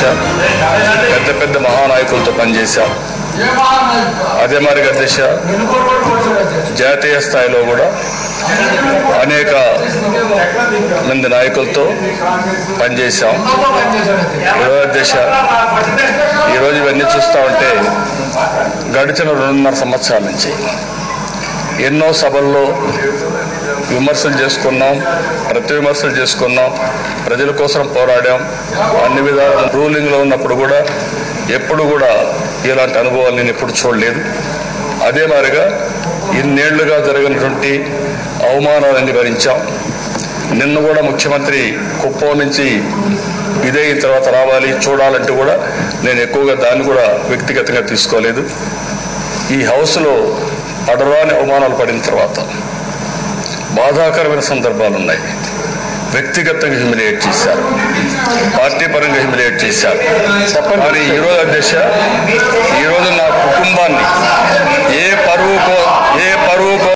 పెద్ద పెద్ద మహానాయకులతో పనిచేశాం అదే మరి అధ్యక్ష జాతీయ స్థాయిలో కూడా అనేక మంది నాయకులతో పనిచేశాం ఈరోజు అధ్యక్ష ఈరోజు ఇవన్నీ చూస్తూ ఉంటే గడిచిన రెండున్నర సంవత్సరాల నుంచి ఎన్నో సభల్లో విమర్శలు చేసుకున్నాం ప్రతి విమర్శలు చేసుకున్నాం ప్రజల కోసం పోరాడాం అన్ని విధాల రూలింగ్లో ఉన్నప్పుడు కూడా ఎప్పుడు కూడా ఇలాంటి అనుభవాలు నేను ఎప్పుడు చూడలేదు అదే మాదిరిగా ఇన్నేళ్లుగా జరిగినటువంటి అవమానాలన్నీ భరించాం నిన్న కూడా ముఖ్యమంత్రి కుప్పం నుంచి ఇదైన తర్వాత రావాలి చూడాలంటూ కూడా నేను ఎక్కువగా దాన్ని కూడా వ్యక్తిగతంగా తీసుకోలేదు ఈ హౌస్లో పడరాని అవమానాలు పడిన తర్వాత బాధాకరమైన సందర్భాలు ఉన్నాయి వ్యక్తిగతంగా హ్యూమిలియేట్ చేశారు పార్టీ పరంగా హ్యూమిలియేట్ చేశారు మరి ఈరోజు అధ్యక్ష ఈరోజు నా కుటుంబాన్ని